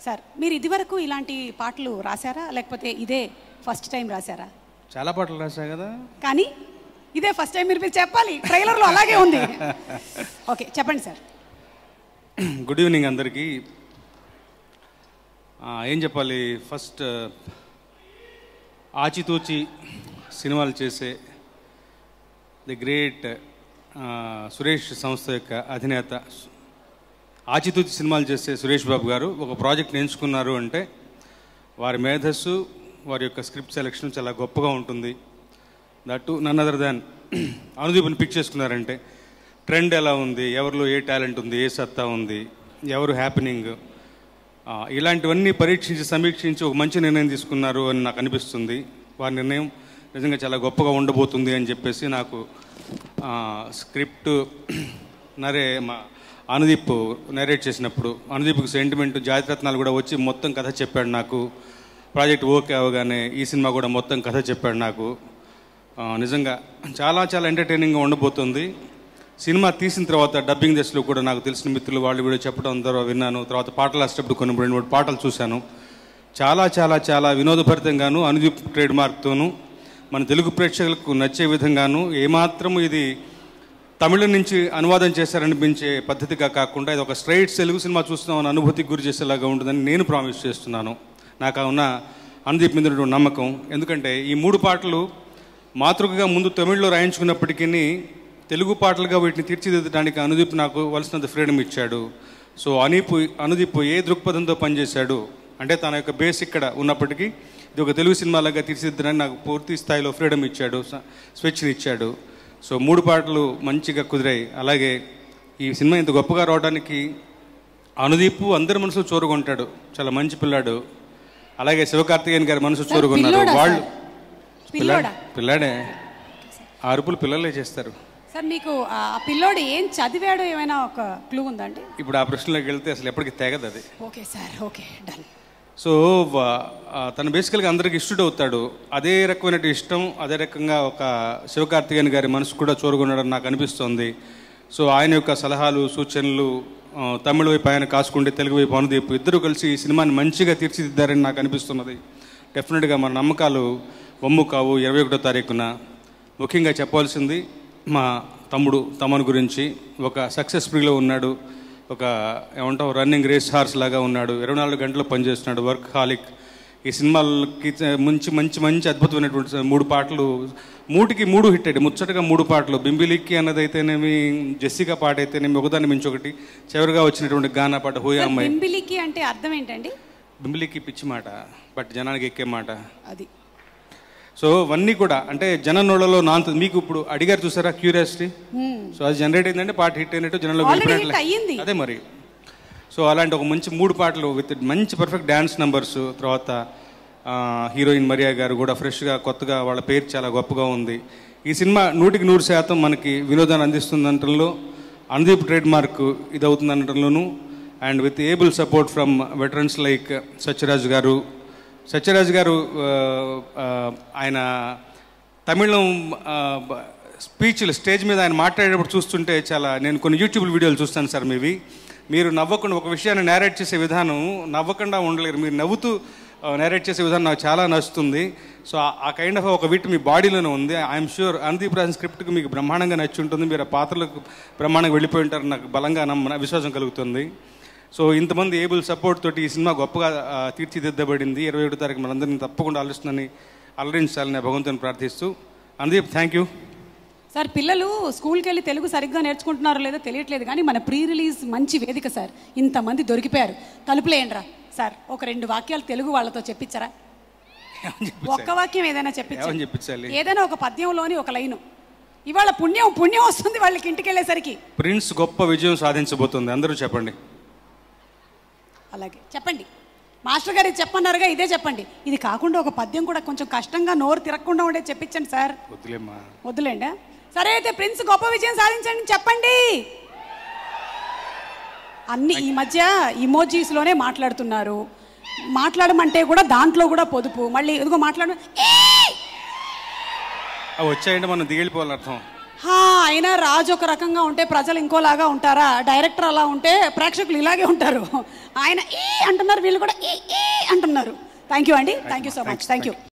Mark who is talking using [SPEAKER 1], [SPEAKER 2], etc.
[SPEAKER 1] Sir మీరు ఇదివరకు ఇలాంటి పాటలు రాశారా లేకపోతే ఇదే ఫస్ట్ టైం రాశారా
[SPEAKER 2] చాలా పాటలు రాశా కదా
[SPEAKER 1] కానీ ఇదే ఫస్ట్ టైం మీరు మీరు చెప్పాలి ట్రైలర్లో అలాగే ఉంది ఓకే చెప్పండి సార్
[SPEAKER 2] గుడ్ ఈవినింగ్ అందరికీ ఆ, ఏం చెప్పాలి ఫస్ట్ ఆచితూచి సినిమాలు చేసే ది గ్రేట్ సురేష్ సంస్థ యొక్క అధినేత ఆచితూచి సినిమాలు చేసే సురేష్ బాబు గారు ఒక ప్రాజెక్ట్ ఎంచుకున్నారు అంటే వారి మేధస్సు వారి యొక్క స్క్రిప్ట్ సెలెక్షన్ చాలా గొప్పగా ఉంటుంది దట్ నన్ అదర్ దాన్ అనుదీపుని పిక్ చేసుకున్నారంటే ట్రెండ్ ఎలా ఉంది ఎవరిలో ఏ టాలెంట్ ఉంది ఏ సత్తా ఉంది ఎవరు హ్యాపెనింగ్ ఇలాంటివన్నీ పరీక్షించి సమీక్షించి ఒక మంచి నిర్ణయం తీసుకున్నారు అని నాకు అనిపిస్తుంది వారి నిర్ణయం నిజంగా చాలా గొప్పగా ఉండబోతుంది అని చెప్పేసి నాకు ఆ, స్క్రిప్ట్ నరే మా అనుదీప్ నరేట్ చేసినప్పుడు అనుదీప్కి సెంటిమెంట్ జాతిరత్నాలు కూడా వచ్చి మొత్తం కథ చెప్పాడు నాకు ప్రాజెక్ట్ ఓకే అవగానే ఈ సినిమా కూడా మొత్తం కథ చెప్పాడు నాకు ఆ, నిజంగా చాలా చాలా ఎంటర్టైనింగ్గా ఉండబోతుంది సినిమా తీసిన తర్వాత డబ్బింగ్ దశలో కూడా నాకు తెలిసిన మిత్రులు వాళ్ళు కూడా చెప్పడం ద్వారా విన్నాను తర్వాత పాటలు రాసేటప్పుడు కొన్ని రెండు మూడు పాటలు చూశాను చాలా చాలా చాలా వినోదభరితంగాను అనుదీప్ ట్రేడ్ మార్క్తోనూ మన తెలుగు ప్రేక్షకులకు నచ్చే విధంగాను ఏమాత్రం ఇది తమిళం నుంచి అనువాదం చేశారనిపించే పద్ధతిగా కాకుండా ఇది ఒక స్ట్రైట్ తెలుగు సినిమా చూస్తున్నామని అనుభూతికి గురి చేసేలాగా ఉంటుందని నేను ప్రామిస్ చేస్తున్నాను నాకు ఆ ఉన్న అనుదీప్ మీద ఉన్నటువంటి నమ్మకం ఎందుకంటే ఈ మూడు పాటలు మాతృకగా ముందు తమిళ్లో రాయించుకున్నప్పటికీ తెలుగు పాటలుగా వీటిని తీర్చిదిద్దడానికి అనుదీప్ నాకు వలసినంత ఫ్రీడమ్ ఇచ్చాడు సో అనీపు అనుదీప్ ఏ దృక్పథంతో పనిచేశాడు అంటే తన యొక్క బేస్ ఇక్కడ ఉన్నప్పటికీ ఇది ఒక తెలుగు సినిమాలాగా తీర్చిదిద్దడానికి నాకు పూర్తి స్థాయిలో ఫ్రీడమ్ ఇచ్చాడు స- స్వేచ్ఛని ఇచ్చాడు సో మూడు పాటలు మంచిగా కుదిరాయి అలాగే ఈ సినిమా ఇంత గొప్పగా రావడానికి అనుదీప్ అందరి మనసు చూరుకుంటాడు చాలా మంచి పిల్లాడు అలాగే శివకార్తికేయన్ గారి మనసు చూరుకున్నారు
[SPEAKER 1] పిల్లోడా
[SPEAKER 2] వాళ్ళు
[SPEAKER 1] సార్? పిల్లోడా
[SPEAKER 2] పిల్లాడే ఆ అరుపులు పిల్లలే చేస్తారు
[SPEAKER 1] సార్ మీకు ఆ పిల్లోడు ఏం చదివాడో ఏమైనా ఒక క్లూ ఉందండి
[SPEAKER 2] ఇప్పుడు ఆ ప్రశ్నలోకి వెళ్తే అసలు ఎప్పటికీ తెగదు అది
[SPEAKER 1] okay sir okay done
[SPEAKER 2] so వ- ఆ, తను బేసికల్గా అందరికి ఇష్టడు అవుతాడు అదే రకమైన ఇష్టం అదే రకంగా ఒక శివకార్తికేయన్ గారి మనసు కూడా చూరుకున్నాడని నాకు అనిపిస్తోంది సో ఆయన యొక్క సలహాలు సూచనలు ఆ, తమిళ వైపు ఆయన కాసుకుంటే తెలుగు వైపు అనుదీప్ ఇద్దరు కలిసి ఈ సినిమాని మంచిగా తీర్చిదిద్దారని నాకు అనిపిస్తున్నది డెఫినెట్గా మన నమ్మకాలు వమ్ము కావు ఇరవై ఒకటో తారీఖున ముఖ్యంగా చెప్పాల్సింది మా తమ్ముడు తమన్ గురించి ఒక సక్సెస్ ఫ్రీలో ఉన్నాడు ఒక ఏమంటాం రన్నింగ్ రేస్ హార్స్ లాగా ఉన్నాడు ఇరవై నాలుగు గంటలు పనిచేస్తున్నాడు వర్క్ హాలిక్ ఈ సినిమాలకి మంచి మంచి మంచి అద్భుతమైనటువంటి మూడు పాటలు మూటికి మూడు హిట్ అయ్యాయి ముచ్చటగా మూడు పాటలు బింబిలిక్కి అన్నది అయితేనేమి జెస్సికా పాట అయితేనేమి ఒకదాన్ని మించి ఒకటి చివరిగా వచ్చినటువంటి గానా పాట హోయా
[SPEAKER 1] సార్,
[SPEAKER 2] అమ్మాయి
[SPEAKER 1] బింబిలికి అంటే అర్థం ఏంటండి
[SPEAKER 2] బింబిలికి పిచ్చి మాట బట్ జనానికి ఎక్కే మాట
[SPEAKER 1] అది
[SPEAKER 2] సో అవన్నీ కూడా అంటే జననోళ్ళలో నాంత మీకు ఇప్పుడు అడిగారు చూసారా క్యూరియాసిటీ సో అది జనరేట్ అయిందంటే పాట హిట్ అయినట్టు జనంలో
[SPEAKER 1] Already
[SPEAKER 2] వెళ్ళిపోయినట్లే.
[SPEAKER 1] hit అయ్యింది.
[SPEAKER 2] అదే మరి సో అలాంటి ఒక మంచి మూడు పాటలు విత్ మంచి పర్ఫెక్ట్ డ్యాన్స్ నంబర్స్ తర్వాత ఆ, హీరోయిన్ మరియా గారు కూడా ఫ్రెష్గా కొత్తగా వాళ్ళ పేరు చాలా గొప్పగా ఉంది ఈ సినిమా నూటికి నూరు శాతం మనకి వినోదాన్ని అందిస్తుంది అనటంలో అనుదీప్ ట్రేడ్ మార్క్ ఇది అవుతుంది అనటంలోనూ and with able support from veterans like Sathyaraj garu Sathyaraj గారు ఆ, ఆ, ఆయన తమిళం ఆ, బ- స్పీచ్లు స్టేజ్ మీద ఆయన మాట్లాడేటప్పుడు చూస్తుంటే చాలా నేను కొన్ని యూట్యూబ్ వీడియోలు చూస్తాను సార్ మీవి మీరు నవ్వకుండా ఒక విషయాన్ని నేరేట్ చేసే విధానం నవ్వకుండా ఉండలేరు మీరు నవ్వుతూ నేరేట్ చేసే విధానం నాకు చాలా నచ్చుతుంది సో ఆ- ఆ కైండ్ ఆఫ్ ఒక విట్ మీ బాడీలోనే ఉంది ఐఎమ్ షూర్ అనుదీప్ రాజన్ స్క్రిప్ట్కి మీకు బ్రహ్మాండంగా నచ్చి ఉంటుంది మీరు ఆ పాత్రలకు బ్రహ్మాండంగా వెళ్ళిపోయి ఉంటారు నాకు బలంగా నమ్మ విశ్వాసం కలుగుతుంది సో ఇంతమంది ఏబుల్ సపోర్ట్ తోటి ఈ సినిమా గొప్పగా ఆ, తీర్చిదిద్దబడింది ఇరవై ఒకటో తారీఖు మనందరినీ తప్పకుండా ఆలోచనని అలరించాలని భగవంతుని ప్రార్థిస్తూ అందీప్ థ్యాంక్ యూ
[SPEAKER 1] సార్ పిల్లలు స్కూల్కి వెళ్ళి తెలుగు సరిగ్గా నేర్చుకుంటున్నారో లేదో తెలియట్లేదు కానీ మన ప్రీ రిలీజ్ మంచి వేదిక సార్ ఇంతమంది దొరికిపోయారు తలుపులేయండిరా సార్ ఒక రెండు వాక్యాలు తెలుగు వాళ్ళతో చెప్పించరా ఒక్క వాక్యం ఏదైనా
[SPEAKER 2] ఏమని
[SPEAKER 1] చెప్పించండి
[SPEAKER 2] చెప్పించాలి
[SPEAKER 1] ఏదైనా ఒక పద్యంలోని ఒక లైను ఇవాళ పుణ్యం పుణ్యం వస్తుంది వాళ్ళకి ఇంటికి వెళ్ళేసరికి
[SPEAKER 2] ప్రిన్స్ గొప్ప విజయం సాధించబోతుంది అందరూ చెప్పండి
[SPEAKER 1] అలాగే చెప్పండి మాస్టర్ గారు ఇది చెప్పన్నారుగా ఇదే చెప్పండి ఇది కాకుండా ఒక పద్యం కూడా కొంచెం కష్టంగా నోరు తిరగకుండా ఉండే చెప్పించండి సార్
[SPEAKER 2] వద్దులేమ్మా
[SPEAKER 1] వద్దులేండి సరే అయితే ప్రిన్స్ గొప్ప విజయం సాధించండి అని చెప్పండి అన్ని ఈ మధ్య emojis లోనే మాట్లాడుతున్నారు మాట్లాడమంటే కూడా దాంట్లో కూడా పొదుపు మళ్ళీ ఇదిగో మాట్లాడు
[SPEAKER 2] అవి వచ్చాయంటే మనం దిగెళ్ళిపోవాలని అర్థం
[SPEAKER 1] హా, అయినా రాజు ఒక రకంగా ఉంటే ప్రజలు ఇంకోలాగా ఉంటారా డైరెక్టర్ అలా ఉంటే ప్రేక్షకులు ఇలాగే ఉంటారు ఆయన ఈ అంటున్నారు వీళ్ళు కూడా ఈ ఈ అంటున్నారు థ్యాంక్ యూ అండి thank you so much thank you